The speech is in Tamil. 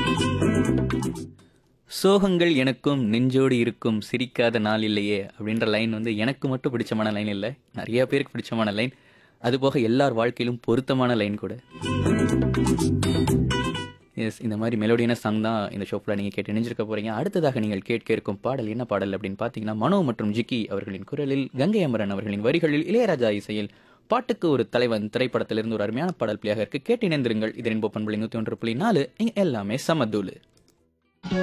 சோகங்கள் எனக்கும் நெஞ்சோடு இருக்கும் சிரிக்காத நாள் இல்லையே அப்படின்ற லைன் வந்து எனக்கு மட்டும் பிடிச்சமான லைன் இல்லை நிறைய பேருக்கு பிடிச்சமான லைன் அதுபோக எல்லார் வாழ்க்கையிலும் பொருத்தமான லைன் கூட எஸ் இந்த மாதிரி மெலோடியான சாங் தான் இந்த ஷோப்பில் நீங்கள் கேட்டு இணைஞ்சிருக்க போகிறீங்க அடுத்ததாக நீங்கள் கேட்க இருக்கும் பாடல் என்ன பாடல் அப்படின்னு பார்த்தீங்கன்னா மனோ மற்றும் ஜிக்கி அவர்களின் குரலில் கங்கை அமரன் அவர்களின் வரிகளில் இளையராஜா இசையில் பாட்டுக்கு ஒரு தலைவன் திரைப்படத்திலிருந்து ஒரு அருமையான பாடல் பிள்ளையாக இருக்கு கேட்டு இணைந்திருங்கள் இதன் பண்புள்ளி நூற்றி ஒன்று புள்ளி நாலு இங்க எல்லாமே சமதூளு